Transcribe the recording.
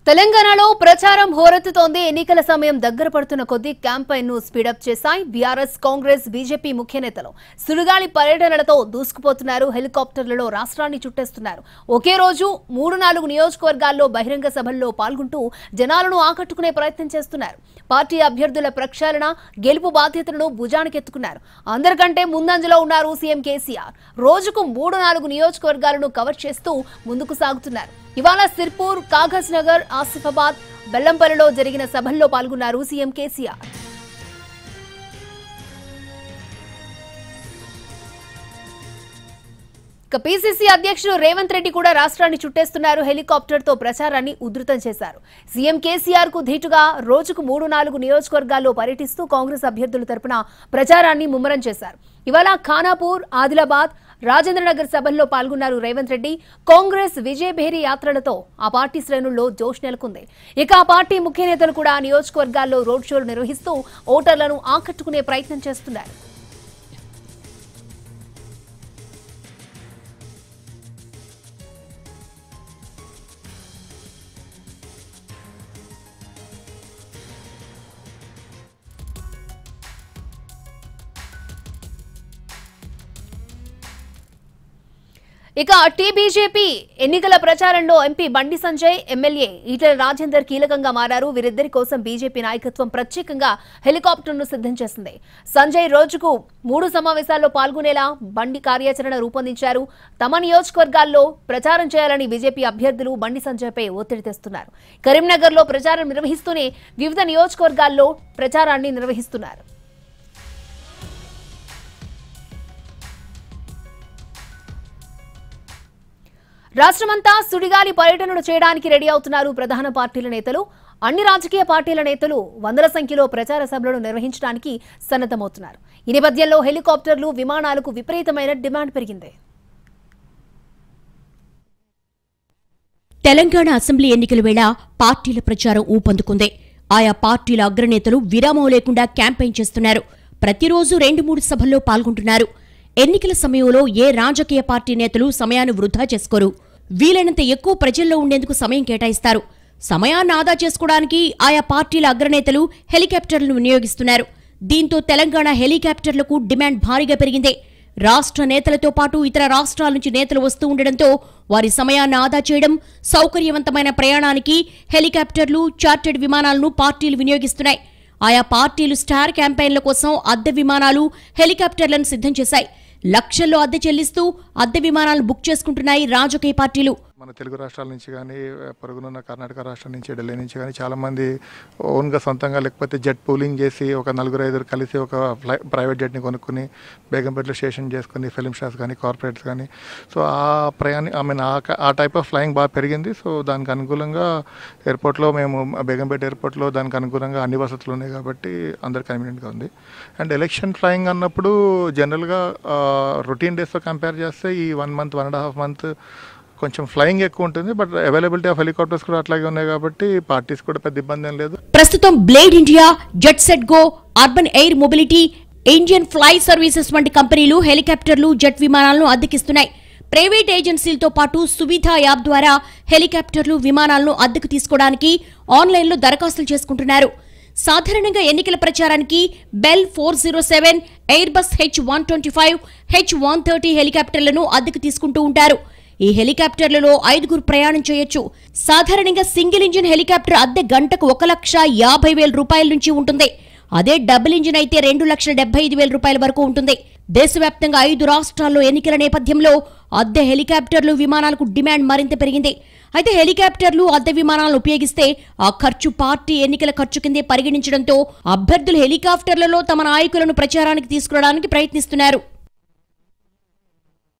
తెలంగాణలో ప్రచారం హోరెత్తుతోంది ఎన్నికల సమయం దగ్గర పడుతున్న కొద్దీ క్యాంపెయిన్ ను స్పీడప్ చేశాయి బీఆర్ఎస్ కాంగ్రెస్ బీజేపీ ముఖ్య నేతలు సుడిగాలి పర్యటనలతో దూసుకుపోతున్నారు హెలికాప్టర్లలో రాష్ట్రాన్ని చుట్టేస్తున్నారు ఒకే రోజు మూడు నాలుగు నియోజకవర్గాల్లో బహిరంగ సభల్లో పాల్గొంటూ జనాలను ఆకట్టుకునే ప్రయత్నం చేస్తున్నారు పార్టీ అభ్యర్థుల ప్రక్షాళన గెలుపు బాధ్యతలను భుజానికెత్తుకున్నారు అందరికంటే ముందంజలో ఉన్నారు సీఎం కేసీఆర్ రోజుకు మూడు నాలుగు నియోజకవర్గాలను కవర్ చేస్తూ ముందుకు సాగుతున్నారు ఇవాళ సిర్పూర్ కాగజ్ నగర్ ఆసిఫాబాద్ బెల్లంపల్లిలో జరిగిన సభల్లో పాల్గొన్నారు సీఎం కేసీఆర్ ఇక పీసీసీ అధ్యక్షుడు రేవంత్ రెడ్డి కూడా రాష్ట్రాన్ని చుట్టేస్తున్నారు హెలికాప్టర్ తో ప్రచారాన్ని ఉధృతం చేశారు సీఎం కేసీఆర్ కు ధీటుగా రోజుకు మూడు నాలుగు నియోజకవర్గాల్లో పర్యటిస్తూ కాంగ్రెస్ అభ్యర్థుల తరపున ప్రచారాన్ని ముమ్మరం చేశారు ఇవాళ ఖానాపూర్ ఆదిలాబాద్ రాజేంద్రనగర్ సభల్లో పాల్గొన్నారు రేవంత్ రెడ్డి కాంగ్రెస్ విజయభేరి యాత్రలతో ఆ పార్టీ శ్రేణుల్లో జోష్ నెలకొంది ఇక ఆ పార్టీ ముఖ్య నేతలు కూడా నియోజకవర్గాల్లో రోడ్ షోలు నిర్వహిస్తూ ఓటర్లను ఆకట్టుకునే ప్రయత్నం చేస్తున్నారు ఇక టీబీజేపీ ఎన్నికల ప్రచారంలో ఎంపీ బండి సంజయ్ ఎమ్మెల్యే ఈటెల రాజేందర్ కీలకంగా మారారు వీరిద్దరి కోసం బీజేపీ నాయకత్వం ప్రత్యేకంగా హెలికాప్టర్ను సిద్ధం చేసింది సంజయ్ రోజుకు మూడు సమావేశాల్లో పాల్గొనేలా బండి కార్యాచరణ రూపొందించారు తమ నియోజకవర్గాల్లో ప్రచారం చేయాలని బీజేపీ అభ్యర్థులు బండి సంజయ్పై ఒత్తిడి తెస్తున్నారు కరీంనగర్లో ప్రచారం నిర్వహిస్తూనే వివిధ నియోజకవర్గాల్లో ప్రచారాన్ని నిర్వహిస్తున్నారు రాష్ట్రమంతా సుడిగాలి పర్యటనలు చేయడానికి రెడీ అవుతున్నారు ప్రధాన పార్టీల నేతలు అన్ని రాజకీయ పార్టీల నేతలు వందల సంఖ్యలో ప్రచార సభలను నిర్వహించడానికి సన్నద్దమవుతున్నారు ఈ నేపథ్యంలో హెలికాప్టర్లు విమానాలకు విపరీతమైన డిమాండ్ పెరిగింది తెలంగాణ అసెంబ్లీ ఎన్నికల వేళ పార్టీల ప్రచారం ఊపందుకుంది ఆయా పార్టీల అగ్రనేతలు విరామం లేకుండా క్యాంపెయిన్ చేస్తున్నారు ప్రతిరోజు రెండు మూడు సభల్లో పాల్గొంటున్నారు ఎన్నికల సమయంలో ఏ రాజకీయ పార్టీ నేతలు సమయాన్ని వృధా చేసుకోరు వీలైనంత ఎక్కువ ప్రజల్లో ఉండేందుకు సమయం కేటాయిస్తారు సమయాన్ని ఆదా చేసుకోవడానికి ఆయా పార్టీల అగ్రనేతలు హెలికాప్టర్లను వినియోగిస్తున్నారు దీంతో తెలంగాణ హెలికాప్టర్లకు డిమాండ్ భారీగా పెరిగింది రాష్ట్ర నేతలతో పాటు ఇతర రాష్ట్రాల నుంచి నేతలు వస్తూ ఉండడంతో వారి సమయాన్ని ఆదా చేయడం సౌకర్యవంతమైన ప్రయాణానికి హెలికాప్టర్లు చార్టెడ్ విమానాలను పార్టీలు వినియోగిస్తున్నాయి ఆయా పార్టీలు స్టార్ క్యాంపెయిన్ల కోసం అద్దె విమానాలు హెలికాప్టర్లను సిద్ధం చేశాయి లక్షల్లో అద్దె చెల్లిస్తూ అద్దె విమానాలు బుక్ చేసుకుంటున్నాయి రాజకీయ పార్టీలు మన తెలుగు రాష్ట్రాల నుంచి కానీ పొరుగునున్న కర్ణాటక రాష్ట్రం నుంచి ఢిల్లీ నుంచి కానీ చాలామంది ఓన్గా సొంతంగా లేకపోతే జెట్ పూలింగ్ చేసి ఒక నలుగురు ఐదుగురు కలిసి ఒక ఫ్లై ప్రైవేట్ జెట్ని కొనుక్కుని బేగంపేటలో స్టేషన్ చేసుకుని ఫిలిం స్టార్స్ కానీ కార్పొరేట్స్ కానీ సో ఆ ప్రయాణి ఐ మీన్ ఆ టైప్ ఆఫ్ ఫ్లయింగ్ బాగా పెరిగింది సో దానికి అనుకూలంగా ఎయిర్పోర్ట్లో మేము బేగంపేట ఎయిర్పోర్ట్లో దానికి అనుకూలంగా అన్ని వసతులు ఉన్నాయి కాబట్టి అందరికి కన్వీనియంట్గా ఉంది అండ్ ఎలక్షన్ ఫ్లయింగ్ అన్నప్పుడు జనరల్గా రొటీన్ డేస్తో కంపేర్ చేస్తే ఈ one month one and half month కొంచెం ఫ్లయింగ్ ఎక్కువ ఉంటుంది బట్ అవైలబిలిటీ ఆఫ్ హెలికాప్టర్స్ కూడా అట్లాగే ఉన్నాయి కాబట్టి పార్టీస్ కూడా పెద్ద ఇబ్బంది ఏం లేదు ప్రస్తుతం Blade India Jet Set Go Urban Air Mobility Indian Fly Services వంటి కంపెనీలు హెలికాప్టర్లు జెట్ విమానాలను అద్దెకిస్తున్నాయి ప్రైవేట్ ఏజెన్సీలతో పాటు సువిధ యాప్ ద్వారా హెలికాప్టర్లు విమానాలను అద్దెకు తీసుకోవడానికి ఆన్లైన్లో దరఖాస్తులు చేసుకుంటున్నారు సాధారణంగా ఎన్నికల ప్రచారానికి Bell four zero seven Airbus H one twenty five H one thirty హెలికాప్టర్లను అద్దెకు తీసుకుంటూ ఉంటారు ఈ హెలికాప్టర్లలో ఐదుగురు ప్రయాణం చేయొచ్చు సాధారణంగా సింగిల్ ఇంజిన్ హెలికాప్టర్ అద్దె గంటకు ఒక లక్ష యాభై వేల రూపాయల నుంచి ఉంటుంది అదే డబుల్ ఇంజిన్ అయితే రెండు లక్షల డెబ్బై ఐదు వేల రూపాయల వరకు ఉంటుంది దేశవ్యాప్తంగా ఐదు రాష్ట్రాల్లో ఎన్నికల నేపథ్యంలో అద్దె హెలికాప్టర్లు విమానాలకు డిమాండ్ మరింత పెరిగింది అయితే హెలికాప్టర్లు అద్దె విమానాలను ఉపయోగిస్తే ఆ ఖర్చు పార్టీ ఎన్నికల ఖర్చు కిందే పరిగణించడంతో అభ్యర్థులు హెలికాప్టర్లలో తమ నాయకులను ప్రచారానికి తీసుకురావడానికి ప్రయత్నిస్తున్నారు